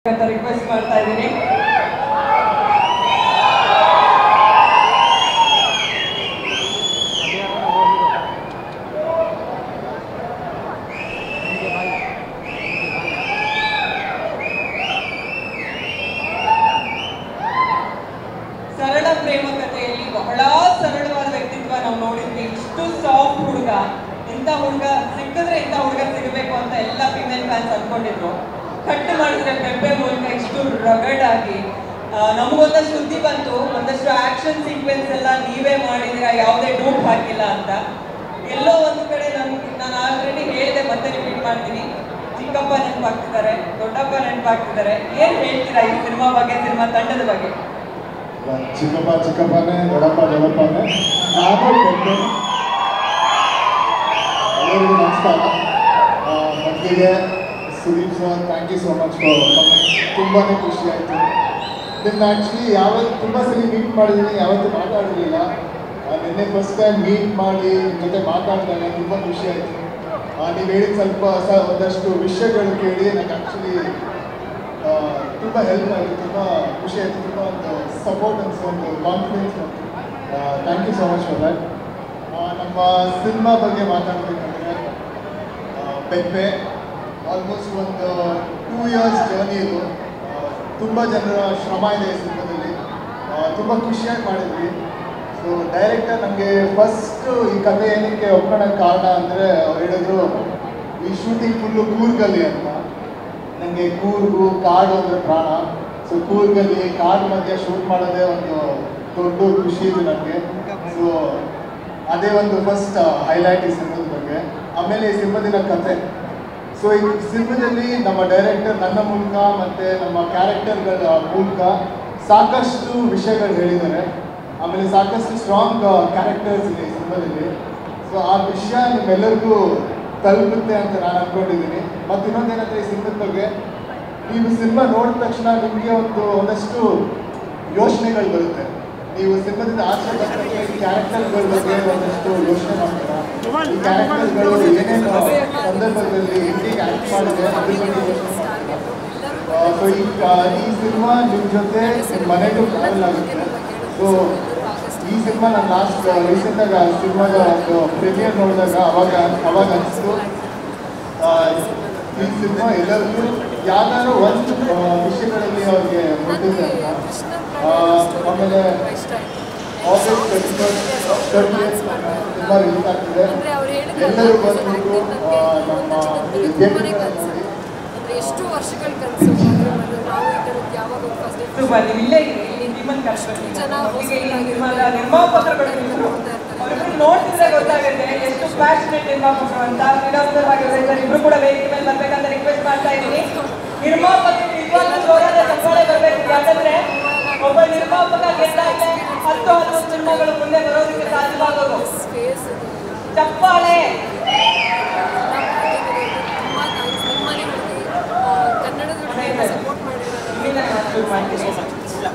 ಅಂತ ರಿಕ್ವೆಸ್ಟ್ ಮಾಡ್ತಾ ಇದ್ದೀನಿ ಸರಳ ಪ್ರೇಮ ಕಥೆಯಲ್ಲಿ ಬಹಳ ಸರಳವಾದ ವ್ಯಕ್ತಿತ್ವ ನಾವು ನೋಡಿದ್ವಿ ಇಷ್ಟು ಸಾಫ್ಟ್ ಹುಡುಗ ಇಂಥ ಹುಡುಗ ಸಿಕ್ಕಿದ್ರೆ ಇಂಥ ಹುಡುಗ ಸಿಗಬೇಕು ಅಂತ ಎಲ್ಲ ಫಿಮೇಲ್ ಫ್ಯಾನ್ಸ್ ಅನ್ಕೊಂಡಿದ್ರು ಕಟ್ ಮಾಡಿದ್ರೆ ಪೆಪ್ಪೆ ಮೂಲಕ ಇಷ್ಟು ರಗಡ್ ಆಗಿ ಆ, ನಮಗೊಂದಷ್ಟು ಸುದ್ದಿ ಬಂತು ಒಂದಷ್ಟು ಆಕ್ಷನ್ ಸೀಕ್ವೆನ್ಸ್ ಎಲ್ಲ ನೀವೇ ಮಾಡಿದಿರಾ ಯಾವುದೇ ಡೂಪ್ ಹಾಕಿಲ್ಲ ಅಂತ ಎಲ್ಲೋ ಒಂದು ಕಡೆ ನನ್ಗೆ ನಾನು ಆಲ್ರೆಡಿ ಹೇಳಿದೆ ಮತ್ತೆ ರಿಪೀಟ್ ಮಾಡ್ತೀನಿ ಚಿಕ್ಕಪ್ಪ ನೆನಪಾಗ್ತಿದ್ದಾರೆ ದೊಡ್ಡಪ್ಪ ನೆನಪಾಗ್ತಿದ್ದಾರೆ ಏನ್ ಹೇಳ್ತೀರಾ ಈ ಸಿನಿಮಾ ಬಗ್ಗೆ ಸಿನಿಮಾ ತಂಡದ ಬಗ್ಗೆ ಚಿಕ್ಕಪ್ಪ ಚಿಕ್ಕಪ್ಪನೇ ದೊಡ್ಡಪ್ಪ ದೊಡ್ಡಪ್ಪನೇ ನಾನು ಪೆಟ್ಟು ಎಲ್ಲರಿಗೂ ನಮಸ್ಕಾರ ಆ, ಮೊದಲಿಗೆ Sudeep sir thank you so much for ತುಂಬಾ ಖುಷಿ ಆಯಿತು ನಿನ್ನ ಆ್ಯಕ್ಚುಲಿ ಯಾವತ್ತು ತುಂಬ ಸರಿ ಮೀಟ್ ಮಾಡಿದ್ದೀನಿ ಯಾವತ್ತೂ ಮಾತಾಡಿರಲಿಲ್ಲ ನಿನ್ನೆ ಫಸ್ಟ್ ಟೈಮ್ ಮೀಟ್ ಮಾಡಿ ನಿಮ್ಮ ಜೊತೆ ಮಾತಾಡಿದಾಗ ತುಂಬ ಖುಷಿ ಆಯಿತು ನೀವು ಹೇಳಿದ ಸ್ವಲ್ಪ ಸ ಒಂದಷ್ಟು ವಿಷಯಗಳು ಕೇಳಿ ನನಗೆ ಆ್ಯಕ್ಚುಲಿ ತುಂಬ ಹೆಲ್ಪ್ ಆಯಿತು ತುಂಬ ಖುಷಿ ಆಯಿತು ತುಂಬ ಒಂದು ಸಪೋರ್ಟ್ ಅನಿಸ್ತು ಒಂದು confidence thank you so much for that ನಮ್ಮ ಸಿನಿಮಾ ಬಗ್ಗೆ ಮಾತಾಡಬೇಕಂದ್ರೆ ಪೆಪ್ಪೆ ಆಲ್ಮೋಸ್ಟ್ ಒಂದು ಟೂ ಇಯರ್ಸ್ ಜರ್ನಿ ಇದು ತುಂಬ ಜನರ ಶ್ರಮ ಇದೆ ಈ ಸಿನಿಮಾದಲ್ಲಿ ತುಂಬ ಖುಷಿಯಾಗಿ ಮಾಡಿದ್ವಿ ಸೊ ಡೈರೆಕ್ಟರ್ ನಮಗೆ ಫಸ್ಟ್ ಈ ಕಥೆ ಏನಕ್ಕೆ ಒಪ್ಕೊಳ್ಳೋಕ್ಕೆ ಕಾರಣ ಅಂದರೆ ಅವ್ರು ಹೇಳಿದ್ರು ಈ ಶೂಟಿಂಗ್ ಫುಲ್ಲು ಕೂರ್ಗಲ್ಲಿ ಅಂತ ನನಗೆ ಕೂರ್ಗು ಕಾಡು ಅಂದರೆ ಪ್ರಾಣ ಸೊ ಕೂರ್ಗಲ್ಲಿ ಕಾಡು ಮಧ್ಯೆ ಶೂಟ್ ಮಾಡೋದೇ ಒಂದು ದೊಡ್ಡ ಖುಷಿ ಇದೆ ನನಗೆ ಸೊ ಅದೇ ಒಂದು ಫಸ್ಟ್ ಹೈಲೈಟ್ ಈ ಸಿನಿಮಾದ ಬಗ್ಗೆ ಆಮೇಲೆ ಈ ಸಿನಿಮಾದಿನ ಕತೆ ಸೊ ಈ ಸಿನಿಮಾದಲ್ಲಿ ನಮ್ಮ ಡೈರೆಕ್ಟರ್ ನನ್ನ ಮೂಲಕ ಮತ್ತು ನಮ್ಮ ಕ್ಯಾರೆಕ್ಟರ್ಗಳ ಮೂಲಕ ಸಾಕಷ್ಟು ವಿಷಯಗಳು ಹೇಳಿದ್ದಾರೆ ಆಮೇಲೆ ಸಾಕಷ್ಟು ಸ್ಟ್ರಾಂಗ್ ಕ್ಯಾರೆಕ್ಟರ್ಸ್ ಇದೆ ಈ ಸಿನಿಮಾದಲ್ಲಿ ಸೊ ಆ ವಿಷಯ ನಿಮ್ಮೆಲ್ಲರಿಗೂ ತಲುಪುತ್ತೆ ಅಂತ ನಾನು ಅನ್ಕೊಂಡಿದ್ದೀನಿ ಮತ್ತು ಇನ್ನೊಂದೇನಂದ್ರೆ ಈ ಸಿನಿಮಾದ ಬಗ್ಗೆ ನೀವು ಸಿನಿಮಾ ನೋಡಿದ ತಕ್ಷಣ ನಿಮಗೆ ಒಂದು ಒಂದಷ್ಟು ಯೋಚನೆಗಳು ಬರುತ್ತೆ ನೀವು ಸಿನಿಮಾದಿಂದ ಆಚೆ ಬಂದ ತಕ್ಷಣ ಈ ಕ್ಯಾರೆಕ್ಟರ್ಗಳ ಬಗ್ಗೆ ಒಂದಷ್ಟು ಯೋಚನೆ ಮಾಡ್ತೀರಾ ಈ ಕ್ಯಾರೆಕ್ಟರ್ಗಳು ಏನೇನು ಸಂದರ್ಭದಲ್ಲಿ ಹೆಂಗೆ ಆ್ಯಕ್ಟ್ ಮಾಡಿದೆ ಅದ್ರ ಬಗ್ಗೆ ಯೋಚನೆ ಮಾಡ್ತೀರಾ ಸೊ ಈ ಈ ಸಿನಿಮಾ ನಿಮ್ಮ ಜೊತೆ ನಿಮ್ಮ ಮನೆಗೂ ಟ್ರಾವೆಲ್ ಆಗುತ್ತೆ ಸೊ ಈ ಸಿನಿಮಾ ನಾನು ಲಾಸ್ಟ್ ರೀಸೆಂಟಾಗ ಸಿನಿಮಾದ ಒಂದು ಪ್ರೀಮಿಯರ್ ನೋಡಿದಾಗ ಅವಾಗ ಅವಾಗ ಅನಿಸ್ತು ಆ, ಈ ಸಿನಿಮಾ ಎಲ್ಲರಿಗೂ ಯಾವ್ದಾದ್ರು ಒಂದು ಆ, ವಿಷಯಗಳಲ್ಲಿ ಅವ್ರಿಗೆ ಮುಟ್ಟಿದೆ ಅಂತ ಆ, ಆಮೇಲೆ August twenty first cinema release ಆಗ್ತಿದೆ ಎಲ್ಲರೂ ಬಂದ್ಬಿಟ್ಟು ಆ, ನಮ್ಮ ವಿದ್ಯಾರ್ಥಿಗಳನ್ನ ನೋಡಿ ಎಷ್ಟು ವರ್ಷಗಳ ಕನಸು ನಾವು ಈ ಥರದ್ದು ಯಾವಾಗ ಫಸ್ಟ್ ಸೂಪರ್ ನೀವು ಇಲ್ಲೇ ಇರಿ ಇಲ್ಲಿ ನಿಮ್ಮನ್ನ ಕರ್ಸ್ಕೊಳ್ತೀನಿ ಜನ ಒಟ್ಟಿಗೆ ಈ ಸಿನಿಮಾದ ನಿರ್ಮಾಪಕರುಗಳು ಇಬ್ರು. ಅವ್ರಿಬ್ರು ನೋಡ್ತಿದ್ರೆ ಗೊತ್ತಾಗುತ್ತೆ ಎಷ್ಟು ಪ್ಯಾಷನೆಟ್ ನಿರ್ಮಾಪಕರು ಅಂತ ವಿನೋದ್ ಸರ್ ಹಾಗೆ ಉದಯ್ ಸರ್ ಇಬ್ರು ಕೂಡ ವೇದಿಕೆ ಮೇಲೆ ಬರ್ಬೇಕಂತ ರಿಕ್ವೆಸ್ಟ್ ಮಾಡ್ತಾ ಇದ್ದೀನಿ ನಿರ್ಮಾಪಕರು ನಿಜವಾಗ್ಲೂ ಜೋರಾದ ಚಪ್ಪಾಳೆ ಬರಬೇಕು ಯಾಕಂದ್ರೆ ಒಬ್ಬ ನಿರ್ಮಾಪಕ ಗೆದ್ದಾಗಲೇ ಹತ್ತು ಹತ್ತು ಸಿನಿಮಾಗಳು ಮುಂದೆ ಬರೋದಕ್ಕೆ ಸಾಧ್ಯವಾಗೋದು ಸ್ಪೇಸ್ ಚಪ್ಪಾಳೆ ತುಂಬ ಥ್ಯಾಂಕ್ಸ್ ನಿಮ್ಮನೆ ಕನ್ನಡದ ಸಪೋರ್ಟ್ ಮಾಡಿರೋದು ಇಲ್ಲಿಂದ ನಾನು ಶುರು ಮಾಡ್ತೀನಿ